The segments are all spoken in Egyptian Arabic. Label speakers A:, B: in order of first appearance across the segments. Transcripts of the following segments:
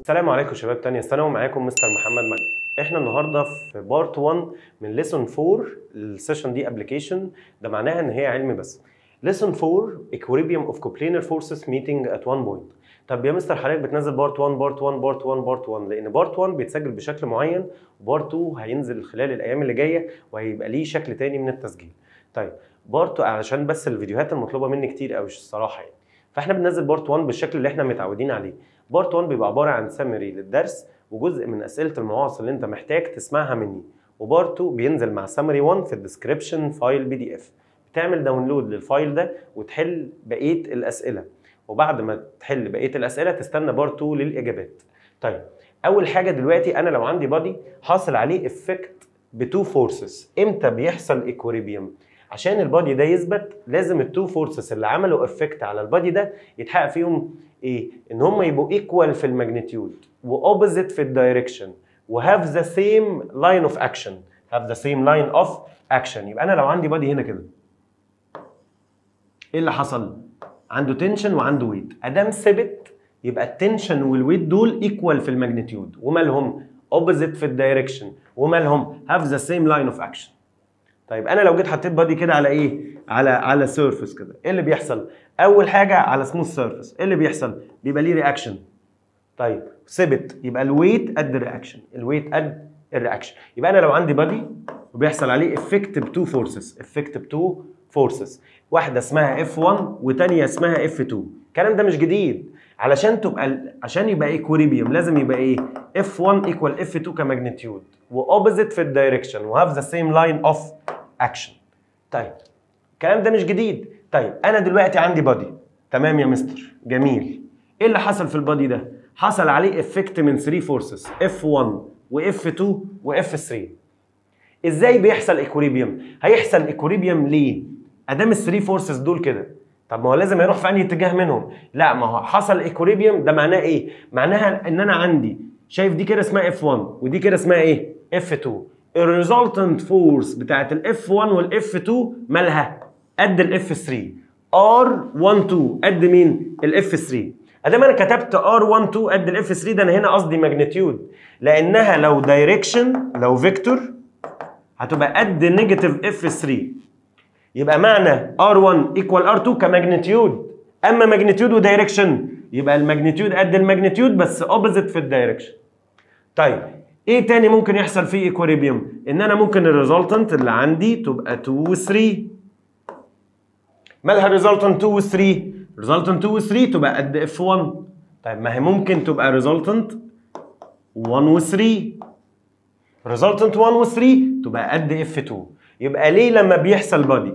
A: السلام عليكم شباب تانية سنة ومعاكم مستر محمد مجد احنا النهاردة في بارت 1 من ليسون 4 السيشن دي ابلكيشن ده معناها ان هي علم بس ليسون 4 equilibrium of coplanar forces meeting at one point طب يا مستر حضرتك بتنزل بارت 1 بارت 1 بارت 1 بارت 1 لان بارت 1 بيتسجل بشكل معين وبارت 2 هينزل خلال الايام اللي جايه وهيبقى ليه شكل تاني من التسجيل طيب بارت علشان بس الفيديوهات المطلوبه مني كتير قوي الصراحه يعني فاحنا بننزل بارت 1 بالشكل اللي احنا متعودين عليه بارت 1 بيبقى عباره عن سمري للدرس وجزء من اسئله المواصل اللي انت محتاج تسمعها مني وبارت 2 بينزل مع سمري 1 في الديسكربشن فايل بي دي اف بتعمل داونلود للفايل ده وتحل بقيه الاسئله وبعد ما تحل بقيه الاسئله تستنى بارت 2 للاجابات طيب اول حاجه دلوقتي انا لو عندي بادي حاصل عليه افكت بتو فورسز امتى بيحصل ايكوريبيوم عشان البادي ده يثبت لازم التو فورسز اللي عملوا افكت على البادي ده يتحقق فيهم ايه ان هم يبقوا ايكوال في الماجنتيود واوبوزيت في الدايركشن وهاف ذا سيم لاين اوف اكشن هاف ذا سيم لاين اوف اكشن يبقى انا لو عندي بادي هنا كده ايه اللي حصل عنده تنشن وعنده ويت ادام ثبت يبقى التنشن والويت دول ايكوال في الماجنتيود ومالهم اوبوزيت في الدايركشن ومالهم هاف ذا سيم لاين اوف اكشن طيب انا لو جيت حطيت بادي كده على ايه على على سيرفيس كده ايه اللي بيحصل اول حاجه على سموث سيرفيس ايه اللي بيحصل بيبقى ليه رياكشن طيب ثبت يبقى الويت قد الرياكشن الويت قد الرياكشن يبقى انا لو عندي بادي وبيحصل عليه افكت بتو فورسز افكت بتو فورسز واحده اسمها اف 1 وثانيه اسمها اف 2 الكلام ده مش جديد علشان تبقى عشان يبقى ايكوريبيوم لازم يبقى ايه اف 1 ايكوال اف 2 كماجنتيود واوبوزيت في الدايركشن وهاف ذا سيم لاين اوف اكشن طيب الكلام ده مش جديد طيب انا دلوقتي عندي بادي تمام يا مستر جميل ايه اللي حصل في البادي ده حصل عليه افكت من 3 فورسز اف 1 واف 2 واف 3 ازاي بيحصل ايكوريبيوم هيحصل ايكوريبيوم ليه ادام ال 3 فورسز دول كده طب ما هو لازم يروح في انهي اتجاه منهم لا ما هو حصل ايكوريبيوم ده معناه ايه معناها ان انا عندي شايف دي كده اسمها اف 1 ودي كده اسمها ايه اف 2 الريزلتنت فورس بتاعت الاف 1 والاف 2 مالها قد الاف 3 ار 1 2 قد مين الاف 3 ادام انا كتبت ار 1 2 قد الاف 3 ده انا هنا قصدي ماجنتيود لانها لو دايركشن لو فيكتور هتبقى قد نيجاتيف اف 3 يبقى معنى R1 ايكوال R2 كماجنتيود اما ماجنتيود ودايركشن يبقى الماجنتيود قد الماجنتيود بس اوبوزيت في الدايركشن طيب ايه تاني ممكن يحصل فيه ايكوريبيوم ان انا ممكن الريزلتنت اللي عندي تبقى 2 و 3 مالها ريزلتنت 2 و 3 ريزلتنت 2 و 3 تبقى قد اف 1 طيب ما هي ممكن تبقى ريزلتنت 1 و 3 ريزلتنت 1 و 3 تبقى قد اف 2 يبقى ليه لما بيحصل بادي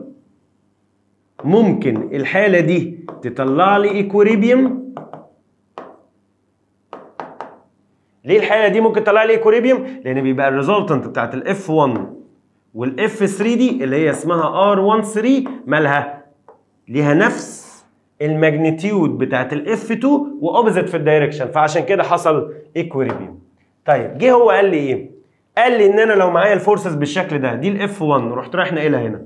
A: ممكن الحاله دي تطلع لي ايكوريبيوم ليه الحاله دي ممكن تطلع لي ايكوريبيوم لان بيبقى الريزلتنت بتاعت الاف 1 والاف 3 دي اللي هي اسمها ار 1 3 مالها ليها نفس الماجنتيود بتاعت الاف 2 واوبوزيت في الدايركشن فعشان كده حصل ايكوريبيوم طيب جه هو قال لي ايه قال لي ان انا لو معايا الفورسز بالشكل ده دي الاف 1 رحت رايح ناقلها هنا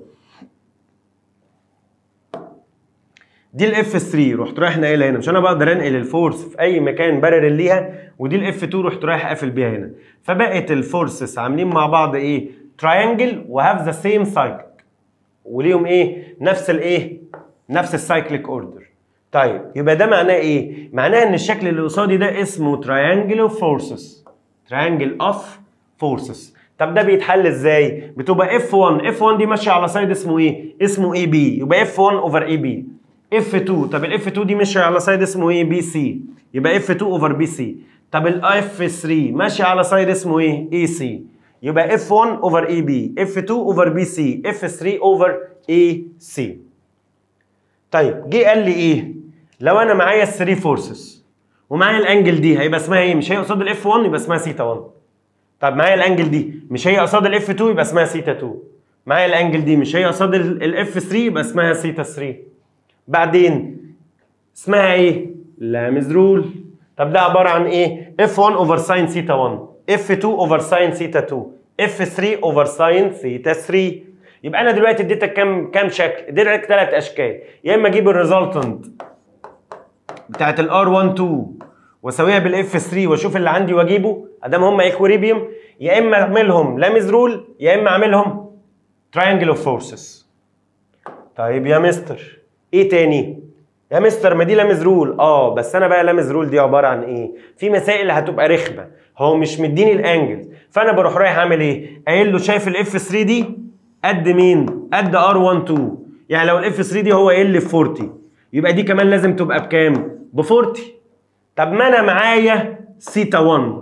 A: دي الاف 3 رحت رايح ناقلها هنا مش انا بقدر انقل الفورس في اي مكان بارل ليها ودي الاف 2 رحت رايح قافل بيها هنا فبقت الفورسز عاملين مع بعض ايه تراينجل وهاف ذا سيم سايكل وليهم ايه نفس الايه نفس السايكليك اوردر طيب يبقى ده معناه ايه معناه ان الشكل اللي قصادي ده اسمه تراينجل اوف فورسز تراينجل اوف فورسز طب ده بيتحل ازاي بتبقى اف 1 اف 1 دي ماشيه على سايد اسمه ايه اسمه اي بي يبقى اف 1 اوفر اي بي اف 2 طب الاف 2 دي ماشيه على سايد اسمه ايه بي سي يبقى اف 2 اوفر بي سي طب الاف 3 ماشيه على سايد اسمه ايه اي سي يبقى اف 1 اوفر اي بي اف 2 اوفر بي سي اف 3 اوفر اي سي طيب جه قال لي ايه لو انا معايا ال 3 فورسز ومعايا الانجل دي هيبقى اسمها ايه مش هي قصاد الاف 1 يبقى اسمها سيتا 1 طب معايا الانجل دي مش هي قصاد الاف 2 يبقى اسمها سيتا 2 معايا الانجل دي مش هي قصاد الاف 3 يبقى اسمها سيتا 3 بعدين اسمها ايه لامز رول طب ده عباره عن ايه اف 1 اوفر ساين سيتا 1 اف 2 اوفر ساين سيتا 2 اف 3 اوفر ساين سيتا 3 يبقى انا دلوقتي اديتك كام كام شكل اديتك ثلاث اشكال يا اما اجيب الريزلتنت بتاعت الار 1 2 واساويها بالاف 3 واشوف اللي عندي واجيبه ادام هم ايكوريبيوم يا اما اعملهم لامز رول يا اما اعملهم تراينجل اوف فورسز طيب يا مستر ايه تاني يا مستر ما دي لامز رول اه بس انا بقى لامز رول دي عباره عن ايه في مسائل هتبقى رخمه هو مش مديني الانجلز فانا بروح رايح اعمل ايه قايل له شايف الاف 3 دي قد مين قد ار 1 2 يعني لو الاف 3 دي هو ال في 40 يبقى دي كمان لازم تبقى بكام ب 40 طب ما انا معايا سيتا 1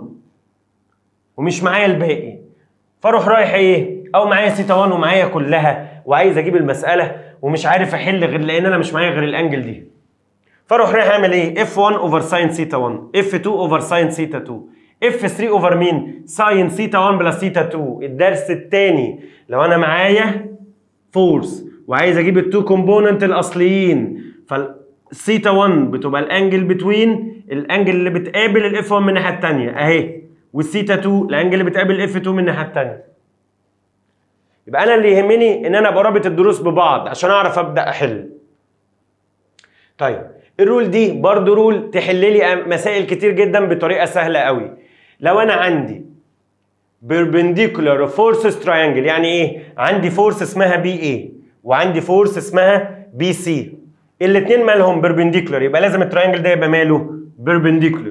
A: ومش معايا الباقي فاروح رايح ايه او معايا سيتا 1 ومعايا كلها وعايز اجيب المساله ومش عارف احل غير لان انا مش معايا غير الانجل دي فاروح رايح اعمل ايه اف 1 اوفر ساين سيتا 1 اف 2 اوفر ساين سيتا 2 اف 3 اوفر مين ساين سيتا 1 بلس سيتا 2 الدرس الثاني لو انا معايا فورس وعايز اجيب التو كومبوننت الاصليين فالسيتا 1 بتبقى الانجل بتوين الانجل اللي بتقابل الاف 1 من الناحيه الثانيه اهي والسيتا 2 الانجل اللي بتقابل الاف 2 من الناحيه الثانيه يبقى انا اللي يهمني ان انا ابقى رابط الدروس ببعض عشان اعرف ابدا احل طيب الرول دي برضو رول تحل لي مسائل كتير جدا بطريقه سهله قوي لو انا عندي perpendicular forces triangle يعني ايه عندي فورس اسمها بي اي وعندي فورس اسمها بي سي الاثنين مالهم بيربنديكولار يبقى لازم التراينجل ده يبقى ماله بيربنديكولار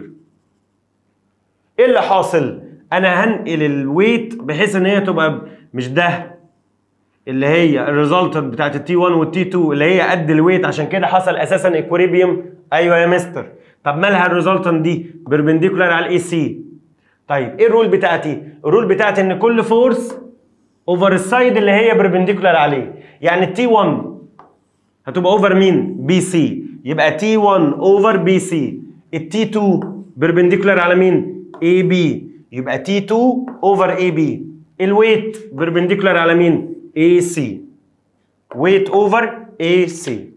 A: ايه اللي حاصل انا هنقل الويت بحيث ان هي تبقى مش ده اللي هي الريزلتنت بتاعت التي 1 والتي 2 اللي هي قد الويت عشان كده حصل اساسا ايكوريبيوم ايوه يا مستر طب مالها الريزلتنت دي بيربنديكولار على الاي سي طيب ايه الرول بتاعتي الرول بتاعتي ان كل فورس اوفر السايد اللي هي بيربنديكولار عليه يعني التي 1 هتبقى اوفر مين بي سي يبقى تي 1 اوفر بي سي التي 2 بيربنديكولار على مين اي بي يبقى تي 2 اوفر اي بي الويت بيربنديكولار على مين اي سي ويت اوفر اي سي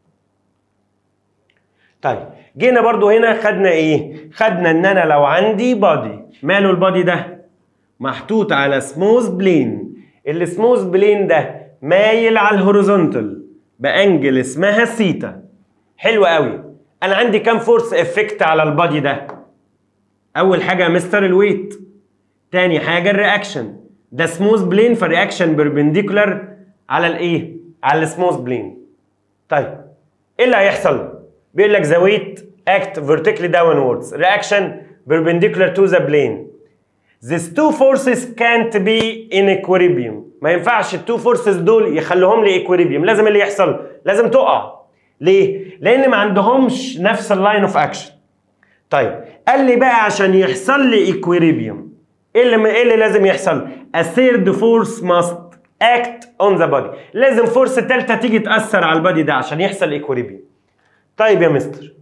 A: طيب جينا برضو هنا خدنا ايه خدنا ان انا لو عندي بادي ماله البادي ده محطوط على سموث بلين السموث بلين ده مايل على الهوريزونتال بانجل اسمها سيتا حلو قوي انا عندي كام فورس افكت على البادي ده اول حاجه مستر الويت تاني حاجه الرياكشن ده سموث بلين فالرياكشن بيربنديكولار على الايه على السموث بلين طيب ايه اللي هيحصل بيقول لك the weight act vertically downwards reaction perpendicular to the plane these two forces can't be in equilibrium ما ينفعش التو فورسز دول يخلوهم لي equilibrium لازم اللي يحصل لازم تقع ليه لان ما عندهمش نفس اللاين اوف اكشن طيب قال لي بقى عشان يحصل لي equilibrium ايه اللي ايه اللي لازم يحصل a third force must act on the body لازم فورس ثالثه تيجي تاثر على البادي ده عشان يحصل equilibrium طيب يا مستر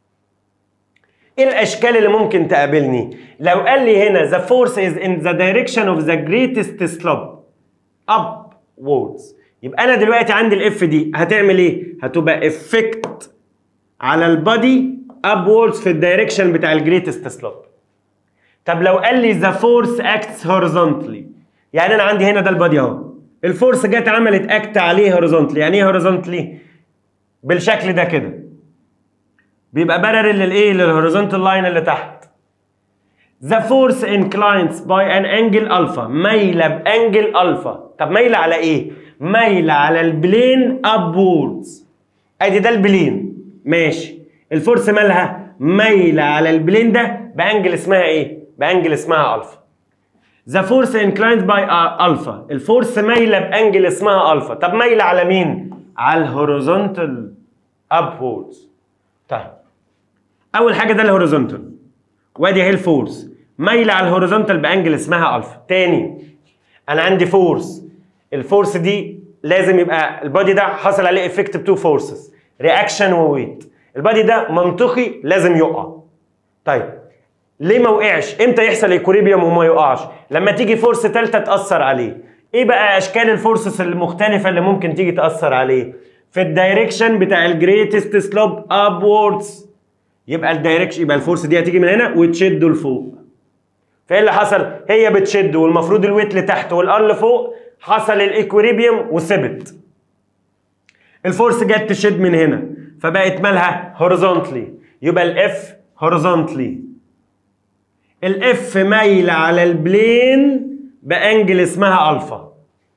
A: ايه الاشكال اللي ممكن تقابلني لو قال لي هنا the force is in the direction of the greatest slope upwards يبقى انا دلوقتي عندي الاف دي هتعمل ايه هتبقى افكت على البادي upwards في الدايركشن بتاع الجريتست سلوب طب لو قال لي the force acts horizontally يعني انا عندي هنا ده البادي اهو الفورس جت عملت اكت عليه horizontally يعني ايه horizontally بالشكل ده كده بيبقى بارل للايه للهوريزونتال لاين اللي تحت The force inclines by an angle alpha مايلة بانجل الفا طب مايلة على ايه؟ مايلة على البلين upwards ادي ده البلين ماشي الفورس مالها مايلة على البلين ده بانجل اسمها ايه؟ بانجل اسمها الفا The force inclined by alpha الفورس مايلة بانجل اسمها الفا طب مايلة على مين؟ على الهوريزونتال upwards طيب اول حاجه ده الهوريزونتال وادي اهي الفورس مايله على الهوريزونتال بانجل اسمها الفا تاني انا عندي فورس الفورس دي لازم يبقى البادي ده حصل عليه افكت بتو فورسز رياكشن وويت البادي ده منطقي لازم يقع طيب ليه ما وقعش امتى يحصل ايكوريبيوم وما يقعش لما تيجي فورس ثالثه تاثر عليه ايه بقى اشكال الفورسز المختلفه اللي ممكن تيجي تاثر عليه في الدايركشن بتاع الجريتست سلوب ابوردز يبقى الدايركشن يبقى الفورس دي هتيجي من هنا وتشده لفوق فايه اللي حصل هي بتشد والمفروض الويت لتحت والار لفوق حصل الايكوريبيوم وثبت الفورس جت تشد من هنا فبقت مالها هوريزونتلي يبقى الاف horizontally الاف مايله على البلين بانجل اسمها الفا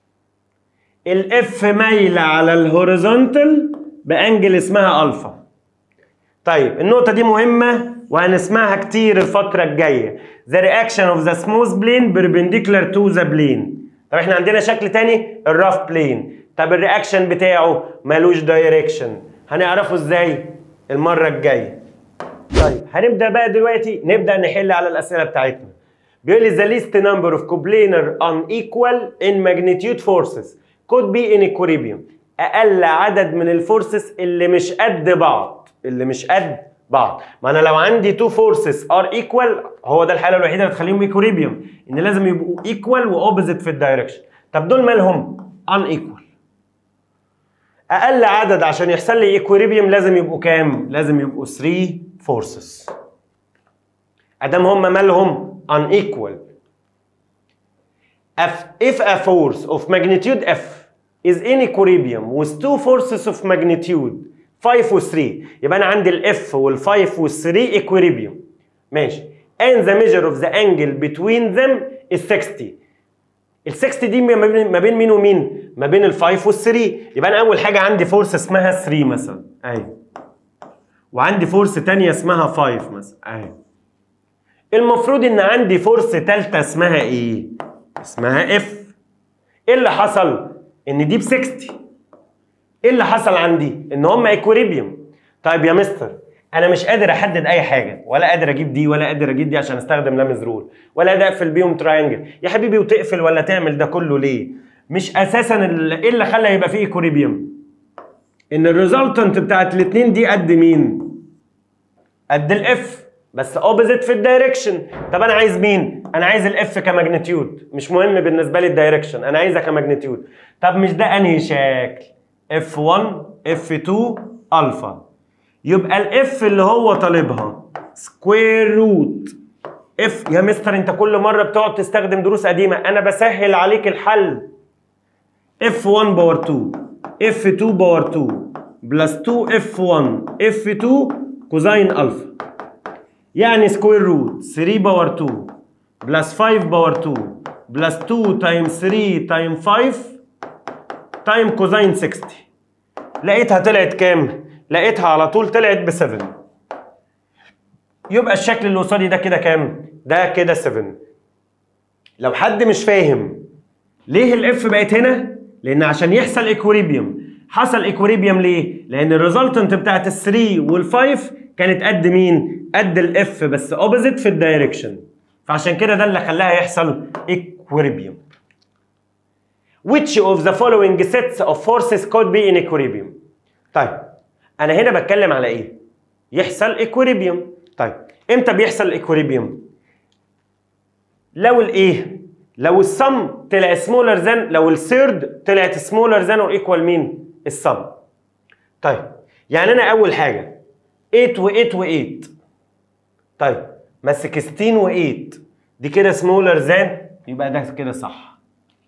A: الاف مايله على الهوريزونتال بانجل اسمها الفا طيب النقطه دي مهمه وهنسمعها كتير الفتره الجايه the reaction of the smooth plane perpendicular to the plane طب احنا عندنا شكل تاني الراف بلين طب الرياكشن بتاعه ملوش دايركشن هنعرفه ازاي المره الجايه طيب هنبدا بقى دلوقتي نبدا نحل على الاسئله بتاعتنا بيقول لي the least number of coplanar unequal in magnitude forces could be in equilibrium اقل عدد من الفورسز اللي مش قد بعض اللي مش قد بعض ما انا لو عندي تو فورسز ار ايكوال هو ده الحاله الوحيده اللي تخليهم ايكوليبيوم ان لازم يبقوا ايكوال واوبوزيت في الدايركشن طب دول مالهم ان ايكوال اقل عدد عشان يحصل لي ايكوليبيوم لازم يبقوا كام لازم يبقوا 3 فورسز ادام هم مالهم unequal if, if a force of magnitude F is in equilibrium with two forces of magnitude 5 و 3 يبقى انا عندي الاف وال5 وال3 equilibrium ماشي and the measure of the angle between them is 60 ال 60 دي ما بين ما بين مين ومين؟ ما بين ال5 وال3 يبقى انا اول حاجه عندي فورس اسمها 3 مثلا اهي وعندي فورس تانية اسمها 5 مثلا اهي المفروض ان عندي فورس تالتة اسمها ايه؟ اسمها اف ايه اللي حصل؟ ان دي ب 60 ايه اللي حصل عندي؟ ان هم ايكوريبيوم طيب يا مستر انا مش قادر احدد اي حاجه ولا قادر اجيب دي ولا قادر اجيب دي عشان استخدم لامز رول ولا قادر اقفل بيهم تراينجل يا حبيبي وتقفل ولا تعمل ده كله ليه؟ مش اساسا ال- ايه اللي خلى يبقى فيه ايكوريبيوم؟ ان الريزلتنت بتاعت الاثنين دي قد مين؟ قد الاف بس اوبوزيت في الدايركشن طب انا عايز مين انا عايز الاف كماجنتيود مش مهم بالنسبه لي الدايركشن انا عايزها كماجنتيود طب مش ده انهي شكل اف 1 اف 2 الفا يبقى الاف اللي هو طالبها سكوير روت اف يا مستر انت كل مره بتقعد تستخدم دروس قديمه انا بسهل عليك الحل اف 1 باور 2 اف 2 باور 2 بلس 2 اف 1 اف 2 كوزين الفا يعني سكوير روت 3 باور 2 بلس 5 باور 2 بلس 2 تايم 3 تايم 5 تايم كوزين 60 لقيتها طلعت كام؟ لقيتها على طول طلعت ب 7 يبقى الشكل اللي قصادي ده كده كام؟ ده كده 7 لو حد مش فاهم ليه الاف بقت هنا؟ لان عشان يحصل ايكوريبيوم حصل ايكوريبيوم ليه؟ لان الريزلتنت بتاعت ال 3 وال 5 كانت قد مين؟ قد الاف بس اوبوزيت في الدايركشن فعشان كده ده اللي خلاها يحصل ايكوريبيوم Which of the following sets of forces could be in equilibrium؟ طيب انا هنا بتكلم على ايه؟ يحصل ايكوريبيوم طيب امتى بيحصل ايكوريبيوم؟ لو الايه؟ لو السم طلع سمولر ذان لو الثيرد طلعت سمولر ذان اور ايكوال مين؟ السم طيب يعني انا اول حاجه 8 و8 و8 طيب ما 16 و8 دي كده سمولر ذان يبقى ده كده صح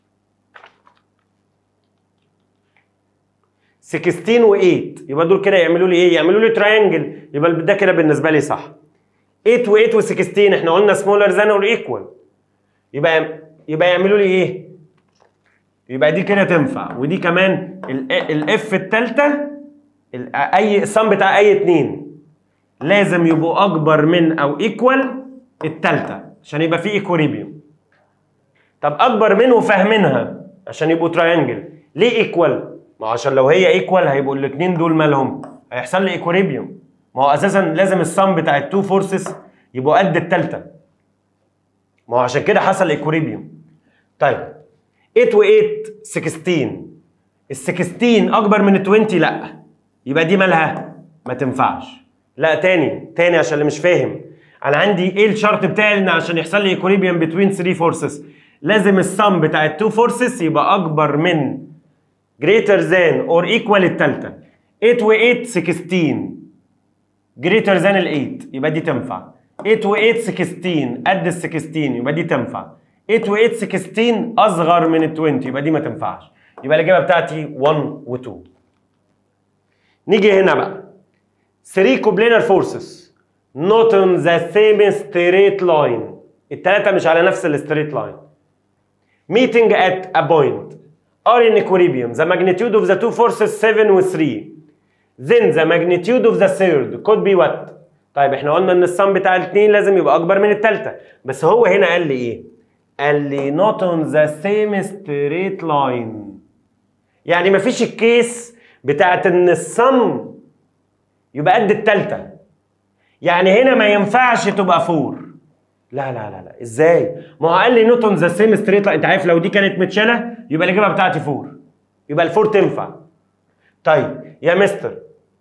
A: 16 و8 يبقى دول كده يعملوا لي ايه؟ يعملوا لي تراينجل يبقى ده كده بالنسبه لي صح 8 و8 و16 احنا قلنا سمولر ذان اور ايكوال يبقى يبقى يعملوا لي ايه؟ يبقى دي كده تنفع ودي كمان الاف الثالثه اي الصم بتاع اي اتنين لازم يبقوا اكبر من او ايكوال الثالثه عشان يبقى في ايكوريبيوم طب اكبر من وفاهمينها عشان يبقوا تراينجل ليه ايكوال؟ ما هو عشان لو هي ايكوال هيبقوا الاثنين دول مالهم؟ هيحصل لي ايكوريبيوم ما هو اساسا لازم الصم بتاع التو فورسز يبقوا قد الثالثه ما هو عشان كده حصل ايكوريبيوم طيب 8 و8 16 ال 16 اكبر من ال 20 لا يبقى دي مالها ما تنفعش لا تاني تاني عشان اللي مش فاهم انا عندي ايه الشرط بتاعي ان عشان يحصل لي ايكوليبيوم بين 3 فورسز لازم السم بتاع التو فورسز يبقى اكبر من greater than or equal التالتة 8 و8 16 greater than ال 8 يبقى دي تنفع 8 و8 16 قد ال 16 يبقى دي تنفع 8 و8 16 اصغر من ال 20 يبقى دي ما تنفعش يبقى الاجابه بتاعتي 1 و2 نيجي هنا بقى 3 كوبلينر فورسز not on the same straight line التلاتة مش على نفس الستريت لاين meeting at a point are in equilibrium the magnitude of the two forces 7 و 3 then the magnitude of the third could be what طيب احنا قلنا ان السم بتاع الاثنين لازم يبقى اكبر من الثالثه بس هو هنا قال لي ايه قال لي not on the same straight line يعني مفيش الكيس بتاعت ان السم يبقى قد الثالثه يعني هنا ما ينفعش تبقى فور لا لا لا لا ازاي ما هو قال لي نوت اون ذا سيم ستريت لاين انت عارف لو دي كانت متشاله يبقى الاجابه بتاعتي فور يبقى الفور تنفع طيب يا مستر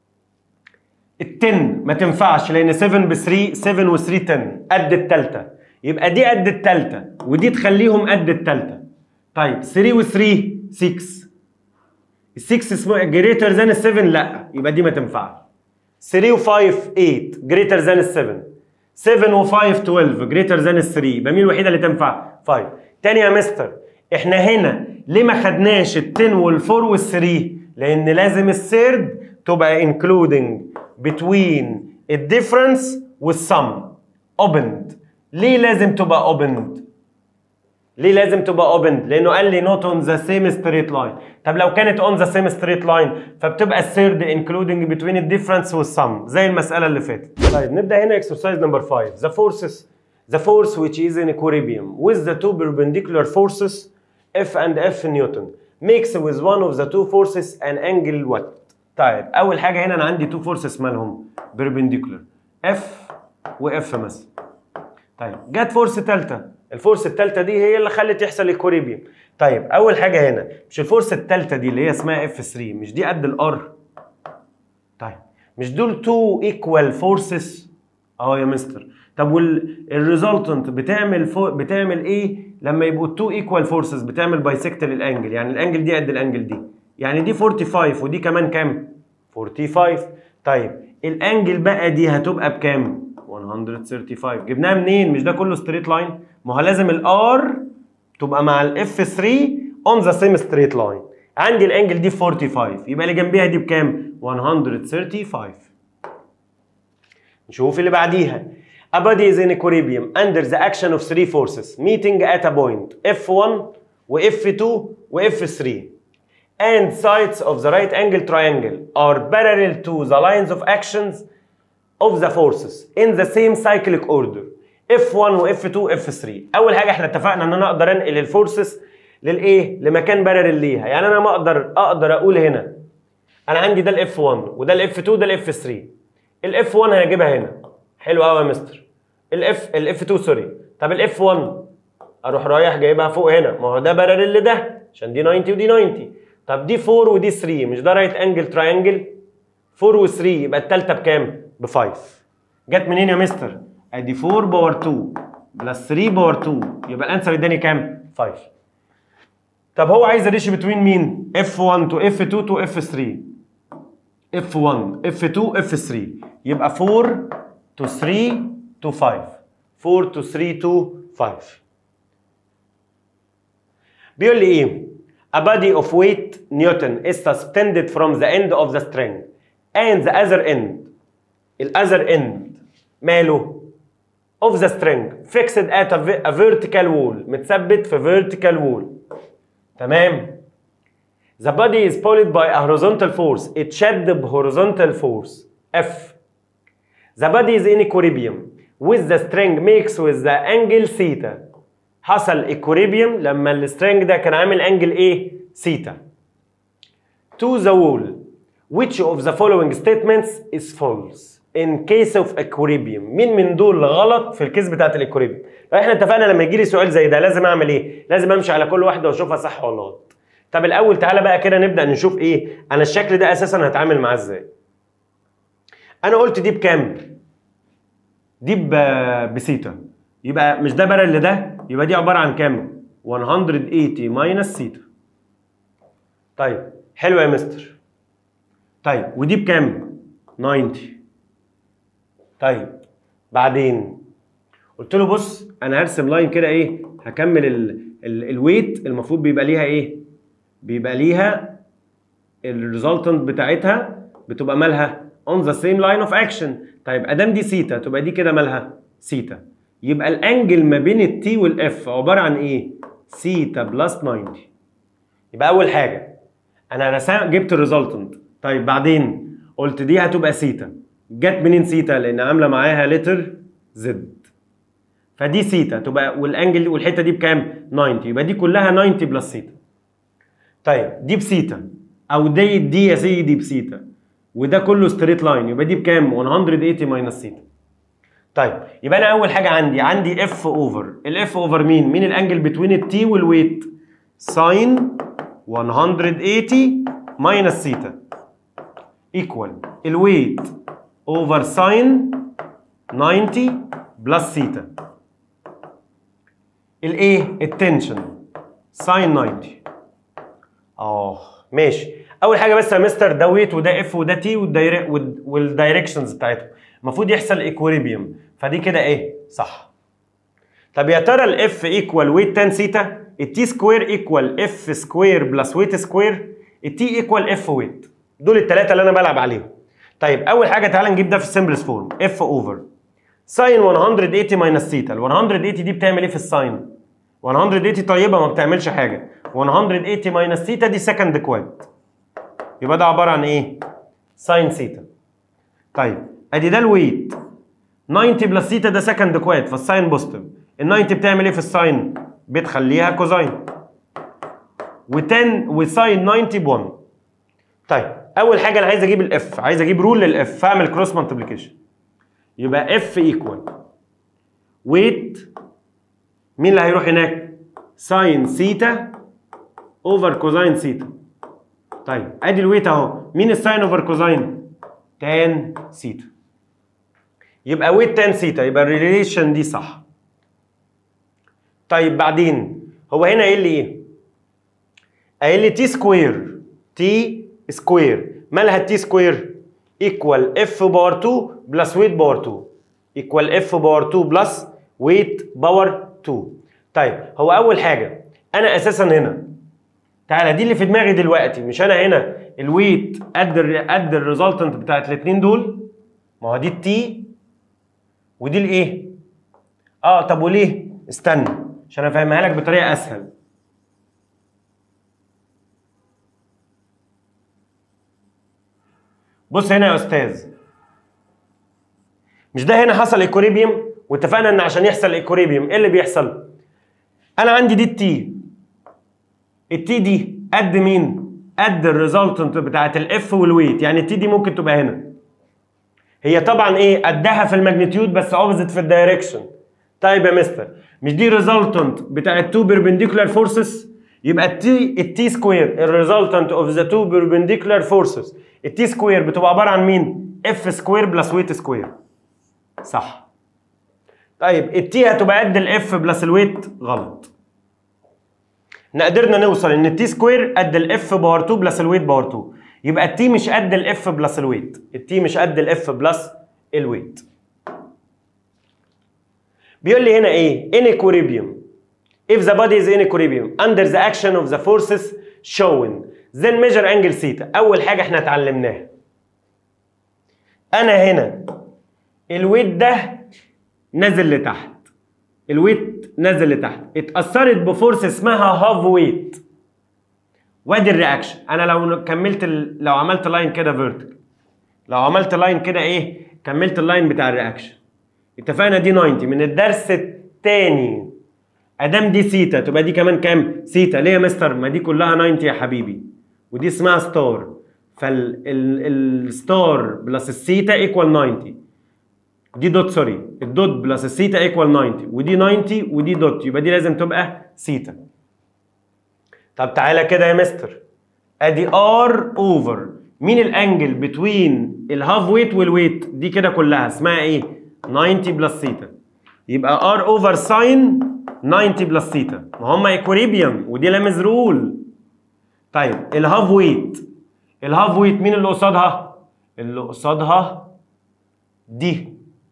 A: التن ما تنفعش لان 7 ب 3 7 و 3 10 قد التالتة يبقى دي قد التالتة ودي تخليهم قد التالتة طيب 3 و 3 6 ال 6 اسمه جريتر ذان ال 7 لا يبقى دي ما تنفعش 3 و 5 8 جريتر ذان ال 7 7 و 5 12 جريتر ذان ال 3 يبقى مين الوحيده اللي تنفع 5 تاني يا مستر احنا هنا ليه ما خدناش ال 10 وال 4 وال 3 لان لازم الثيرد تبقى including between الديفرنس والسم opened ليه لازم تبقى opened ليه لازم تبقى opened لانه قال لي not on the same straight line طب لو كانت on the same straight line فبتبقى الثيرد including between الديفرنس والسم زي المساله اللي فاتت طيب نبدا هنا exercise number 5 the forces the force which is in equilibrium with the two perpendicular forces F and F Newton makes with one of the two forces an angle what طيب اول حاجه هنا انا عندي تو فورسز مالهم بيربنديكولار اف واف مثلا طيب جت فورس ثالثه الفورس الثالثه دي هي اللي خلت يحصل الكوريبيوم طيب اول حاجه هنا مش الفورس الثالثه دي اللي هي اسمها اف 3 مش دي قد الار طيب مش دول تو ايكوال فورسز اه يا مستر طب والريزلتنت بتعمل فو بتعمل ايه لما يبقوا تو ايكوال فورسز بتعمل بايسكت للانجل يعني الانجل دي قد الانجل دي يعني دي 45 ودي كمان كام 45 طيب الانجل بقى دي هتبقى بكام 135 جبناها منين مش ده كله ستريت لاين ما هو لازم الار تبقى مع الاف 3 اون ذا سيم ستريت لاين عندي الانجل دي 45 يبقى اللي جنبيها دي بكام 135 نشوف اللي بعديها A body is in equilibrium under the action of three forces meeting at a point F1 و F2 و F3 and sides of the right angle triangle are parallel to the lines of actions of the forces in the same cyclic order F1 و F2 و F3 اول حاجه احنا اتفقنا ان انا اقدر انقل الفورسز للايه لمكان بارل ليها يعني انا ما اقدر اقدر اقول هنا انا عندي ده الاف 1 وده الاف 2 ده الاف 3 الاف 1 هجيبها هنا حلو قوي يا مستر الاف الاف 2 سوري طب الاف 1 اروح رايح جايبها فوق هنا ما هو ده بارل لده عشان دي 90 ودي 90 طب دي 4 ودي 3 مش ده رايت انجل تراينجل 4 و3 يبقى الثالثه بكام ب 5 جت منين يا مستر ادي 4 باور 2 بلس 3 باور 2 يبقى الانسر اداني كام 5 طب هو عايز الريشيو بتوين مين F1 to F2 to F3 F1 F2 F3 يبقى 4 to 3 to 5 4 to 3 to 5 بيقول لي ايه A body of weight Newton is suspended from the end of the string and the other end ال other end ماله of the string fixed at a, a vertical wall متثبت في vertical wall تمام The body is pulled by a horizontal force اتشد ب horizontal force F The body is in equilibrium with the string makes with the angle theta حصل equilibrium لما السترينج ده كان عامل انجل ايه؟ theta to the wall which of the following statements is false in case of equilibrium مين من دول غلط في الكيس بتاعت الاكوريبيوم فاحنا اتفقنا لما يجي لي سؤال زي ده لازم اعمل ايه لازم امشي على كل واحده واشوفها صح ولا غلط طب الاول تعالى بقى كده نبدا نشوف ايه انا الشكل ده اساسا هتعامل معاه ازاي انا قلت دي بكام دي ب- بسيتا يبقى مش ده بارل لده يبقى دي عباره عن كام 180 ماينس سيتا طيب حلو يا مستر طيب ودي بكام 90 طيب بعدين قلت له بص انا هرسم لاين كده ايه هكمل ال ال الويت المفروض بيبقى ليها ايه بيبقى ليها الريزلتنت بتاعتها بتبقى مالها on the same line of action طيب ادام دي سيتا تبقى دي كده مالها سيتا يبقى الانجل ما بين التي والاف عباره عن ايه سيتا بلس 90 يبقى اول حاجه انا رسم جبت الريزلتنت طيب بعدين قلت دي هتبقى سيتا جت منين سيتا لان عامله معاها لتر زد فدي سيتا تبقى والانجل والحته دي بكام 90 يبقى دي كلها 90 بلس سيتا طيب دي بسيتا او دي دي يا سيدي دي بسيتا وده كله ستريت لاين يبقى دي بكام 180 ماينس سيتا طيب يبقى انا اول حاجه عندي عندي اف اوفر الاف اوفر مين مين الانجل بتوين التي والويت ساين 180 ماينس سيتا ايكوال الويت اوفر ساين 90 بلس سيتا الايه التنشن ساين 90 اه ماشي اول حاجه بس يا مستر ده ويت وده اف وده تي والدايركشنز بتاعتهم المفروض يحصل ايكوريبيوم فدي كده ايه صح طب يا ترى الاف ايكوال ويت تان سيتا التي سكوير ايكوال اف سكوير بلس ويت سكوير التي ايكوال اف ويت دول الثلاثه اللي انا بلعب عليهم طيب اول حاجه تعالى نجيب ده في السمبلس فورم اف اوفر ساين 180 ماينس سيتا ال 180 دي بتعمل ايه في الساين 180 طيبه ما بتعملش حاجه 180 ماينس سيتا دي سكند كواد يبقى ده عباره عن ايه ساين سيتا طيب ادي ده الويت 90 بلس سيتا ده سكند كواد فالساين بوزيتيف ال 90 بتعمل ايه في الساين بتخليها كوزاين و10 وساين 90 ب 1 طيب اول حاجه انا عايز اجيب الاف عايز اجيب رول للاف فاعمل كروس مالتيبليكيشن يبقى اف ايكوال ويت مين اللي هيروح هناك ساين سيتا اوفر كوزاين سيتا طيب ادي الويت اهو مين الساين اوفر كوزاين تان سيتا يبقى ويت تان سيتا يبقى الريليشن دي صح طيب بعدين هو هنا قايل لي ايه قايل لي تي سكوير تي سكوير مالها التي سكوير ايكوال اف باور 2 بلس ويت باور 2 ايكوال اف باور 2 بلس ويت باور 2 طيب هو اول حاجه انا اساسا هنا تعالى دي اللي في دماغي دلوقتي مش انا هنا الويت قد ال قد الريزلتنت بتاعت الاثنين دول ما هو دي التي ودي الايه اه طب وليه استنى عشان افهمها لك بطريقه اسهل بص هنا يا استاذ مش ده هنا حصل ايكوريبيوم واتفقنا ان عشان يحصل ايكوريبيوم ايه اللي بيحصل انا عندي دي التي التي دي قد مين قد الريزلتنت بتاعت الاف والويت يعني التي دي ممكن تبقى هنا هي طبعا ايه قدها في الماجنتيود بس اوبزيت في الدايركشن طيب يا مستر مش دي ريزلتنت بتاعت تو بيربنديكولار فورسز يبقى التي التي سكوير الريزلتنت اوف ذا تو بيربنديكولار فورسز التي سكوير بتبقى عباره عن مين اف سكوير بلس ويت سكوير صح طيب التي هتبقى قد الاف بلس الويت غلط احنا قدرنا نوصل ان التي سكوير قد الاف باور 2 بلس الويت باور 2 يبقى التي مش قد الاف بلس الويت التي مش قد الاف بلس الويت بيقول لي هنا ايه in equilibrium if the body is in equilibrium under the action of the forces shown then measure angle theta اول حاجه احنا اتعلمناها انا هنا الويت ده نازل لتحت الويت نازل لتحت اتأثرت بفورس اسمها هاف ويت وادي الرياكشن انا لو كملت ال... لو عملت لاين كده فيرتيكال لو عملت لاين كده ايه كملت اللاين بتاع الرياكشن اتفقنا دي 90 من الدرس الثاني ادام دي سيتا تبقى دي كمان كام سيتا ليه يا مستر ما دي كلها 90 يا حبيبي ودي اسمها ستار فالستار بلس السيتا ايكوال 90 دي دوت سوري الدوت بلس السيتا ايكوال 90 ودي 90 ودي دوت يبقى دي لازم تبقى سيتا طب تعالى كده يا مستر ادي ار اوفر مين الانجل بتوين الهاف ويت والويت دي كده كلها اسمها ايه 90 بلس سيتا يبقى ار اوفر ساين 90 بلس سيتا ما هم ايكوريبيوم ودي لامز رول طيب الهاف ويت الهاف ويت مين اللي قصادها اللي قصادها دي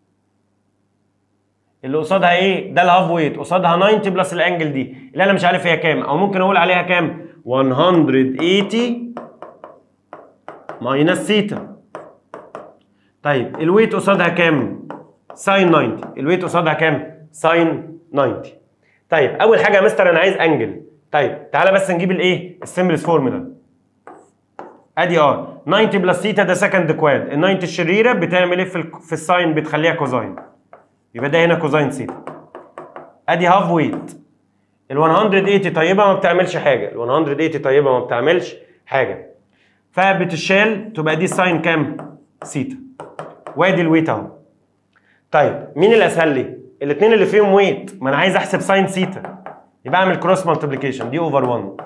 A: اللي قصادها ايه ده الهاف ويت قصادها 90 بلس الانجل دي اللي انا مش عارف هي كام او ممكن اقول عليها كام 180 ماينس سيتا طيب الويت قصادها كام ساين 90 الويت قصادها كام ساين 90 طيب اول حاجه يا مستر انا عايز انجل طيب تعالى بس نجيب الايه السمبلس فورمولا ادي ار 90 بلس ثيتا ده سكند كواد ال 90 الشريره بتعمل ايه في ال- في الساين بتخليها كوزاين يبقى ده هنا كوزاين ثيتا ادي هاف ويت ال 180 طيبه ما بتعملش حاجه ال 180 طيبه ما بتعملش حاجه فبتشال تبقى دي ساين كام ثيتا وادي الويت اهو طيب مين الاسهل لي الاثنين اللي فيهم ويت ما انا عايز احسب ساين ثيتا يبقى اعمل كروس مالتيبليكيشن دي اوفر 1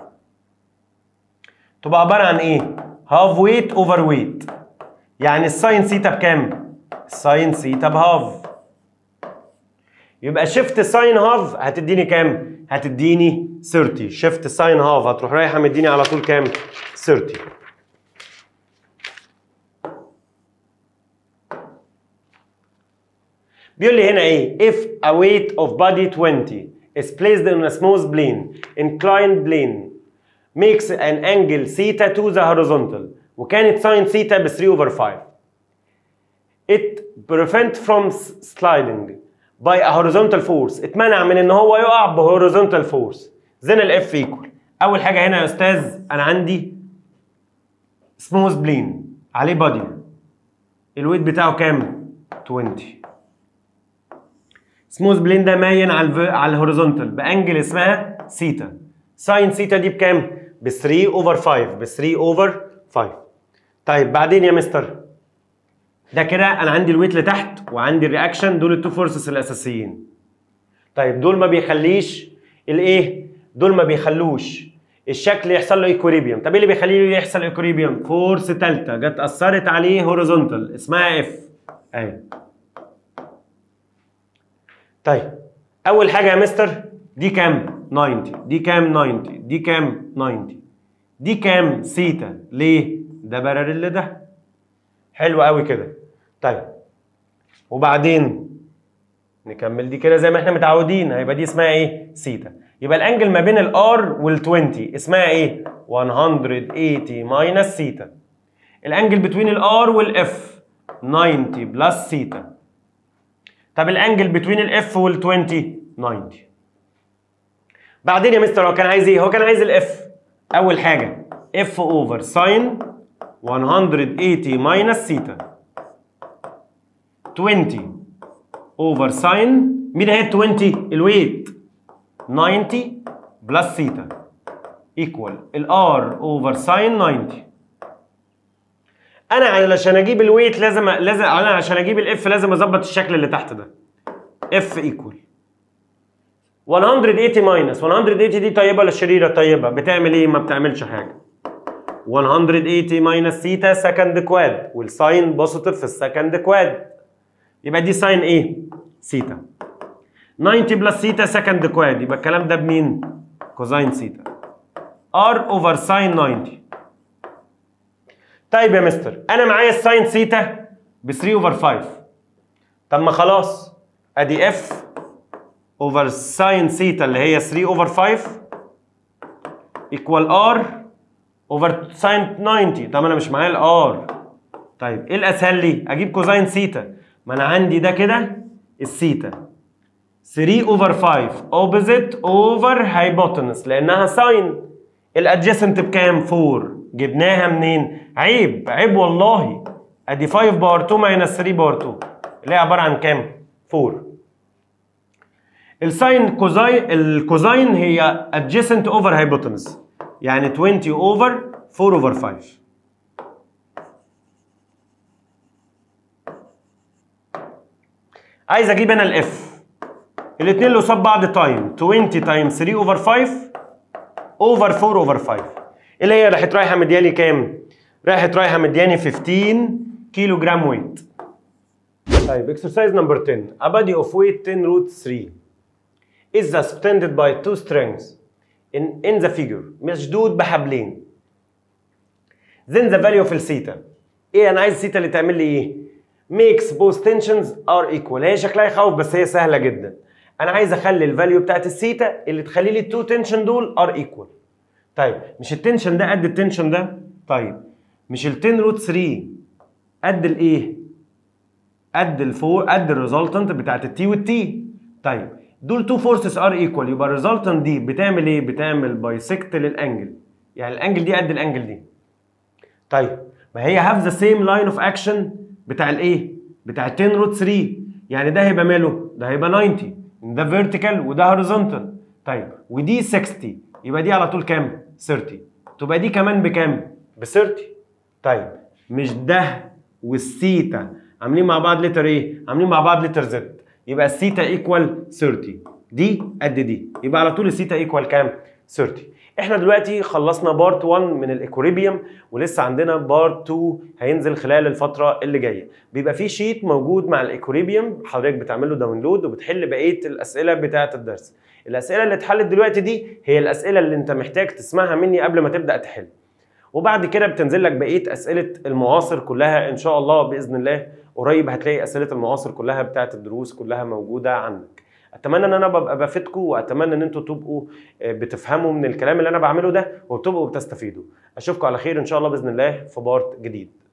A: تبقى عباره عن ايه هاف ويت اوفر ويت يعني الساين ثيتا بكام الساين ثيتا بهاف يبقى شيفت ساين هاف هتديني كام هتديني 30 شيفت ساين هاف هتروح رايحه مديني على طول كام 30 بيقول لي هنا ايه if a weight of body 20 is placed on a smooth plane inclined plane makes an angle theta to the horizontal وكانت sin theta ب 3 over 5 it prevent from sliding by a horizontal force اتمنع من ان هو يقع ب horizontal force then الاف equal اول حاجه هنا يا استاذ انا عندي smooth plane عليه body الويت بتاعه كام 20 سموث بلين ده مايل على الف... على الهوريزونتال بانجل اسمها سيتا ساين سيتا دي بكام ب 3 اوفر 5 ب 3 اوفر 5 طيب بعدين يا مستر ده كده انا عندي الويت لتحت وعندي الرياكشن دول التو فورسز الاساسيين طيب دول ما بيخليش الايه دول ما بيخلوش الشكل يحصل له ايكوريبيوم طب ايه اللي بيخليه يحصل ايكوريبيوم فورس ثالثه جت اثرت عليه هوريزونتال اسمها اف اهي طيب اول حاجه يا مستر دي كام 90 دي كام 90 دي كام 90 دي كام سيتا ليه ده باراليل ده حلو قوي كده طيب وبعدين نكمل دي كده زي ما احنا متعودين هيبقى دي اسمها ايه سيتا يبقى الانجل ما بين الار وال20 اسمها ايه 180 ماينس سيتا الانجل بتوين الار والاف 90 بلس سيتا طب الانجل بتوين الاف وال20 90 بعدين يا مستر هو كان عايز ايه هو كان عايز الاف اول حاجه اف اوفر ساين 180 ماينس سيتا 20 اوفر ساين مين هي ال 20 الويت 90 بلس سيتا ايكوال الار اوفر ساين 90 انا علشان اجيب الويت لازم لازم انا عشان اجيب الاف لازم اظبط الشكل اللي تحت ده اف ايكوال 180 ماينس 180 دي طيبه ولا شريره طيبه بتعمل ايه ما بتعملش حاجه 180 ماينس سيتا سكند كواد والساين بوزيتيف في السكند كواد يبقى دي ساين ايه سيتا 90 بلس سيتا سكند كواد يبقى الكلام ده بمين كوزاين سيتا ار اوفر ساين 90 طيب يا مستر انا معايا الساين سيتا ب 3 اوفر 5 طب ما خلاص ادي اف اوفر ساين سيتا اللي هي 3 اوفر 5 ايكوال ار اوفر ساين 90 طب انا مش معايا الار طيب ايه الاسهل لي اجيب كوزاين سيتا ما انا عندي ده كده السيتا 3 اوفر 5 اوبوزيت اوفر هايبوتنس لانها ساين الادجيسنت بكام 4 جبناها منين عيب عيب والله ادي 5 باور 2 ماينس 3 باور 2 اللي هي عباره عن كام 4 الساين كوزاين الكوزاين هي adjacent over hypotenuse يعني 20 over 4 over 5 عايز اجيب انا الاف الاثنين اللي قصاد بعض تايم 20 تايم 3 اوفر 5 اوفر 4 اوفر 5 اللي هي راحت رايحه مدياني كام؟ راحت رايحه مدياني 15 كيلو جرام ويت طيب exercise number 10 a body of weight 10 root 3 is suspended by two strings in, in the figure مشدود بحبلين then the value of الثيتا ايه انا عايز الثيتا اللي تعمل لي ايه makes both tensions are equal هي شكلها يخوف بس هي سهله جدا انا عايز اخلي الفاليو بتاعت الثيتا اللي تخلي لي التو تنشن دول ار ايكوال طيب مش التنشن ده قد التنشن ده طيب مش ال 10 روت 3 قد الايه قد الفور قد الريزلتنت بتاعت التي والتي طيب دول تو فورسز ار ايكوال يبقى الريزلتنت دي بتعمل ايه بتعمل بايسكت للانجل يعني الانجل دي قد الانجل دي طيب ما هي هاف ذا سيم لاين اوف اكشن بتاع الايه بتاع 10 روت 3 يعني ده هيبقى ماله ده هيبقى 90 ده فيرتيكال وده هوريزونتال طيب ودي 60 يبقى دي على طول كام 30 تبقى دي كمان بكام ب 30 طيب مش ده والثيتا عاملين مع بعض لتر ايه عاملين مع بعض لتر زد يبقى الثيتا ايكوال 30 دي قد دي يبقى على طول الثيتا ايكوال كام 30 احنا دلوقتي خلصنا بارت 1 من الايكوريبيوم ولسه عندنا بارت 2 هينزل خلال الفتره اللي جايه بيبقى في شيت موجود مع الايكوريبيوم حضرتك بتعمل له داونلود وبتحل بقيه الاسئله بتاعه الدرس الاسئله اللي اتحلت دلوقتي دي هي الاسئله اللي انت محتاج تسمعها مني قبل ما تبدا تحل وبعد كده بتنزل لك بقيه اسئله المعاصر كلها ان شاء الله باذن الله قريب هتلاقي اسئله المعاصر كلها بتاعه الدروس كلها موجوده عندك اتمنى ان انا ببقى بفيدكم واتمنى ان انتوا تبقوا بتفهموا من الكلام اللي انا بعمله ده وتبقوا بتستفيدوا اشوفكم على خير ان شاء الله باذن الله في بارت جديد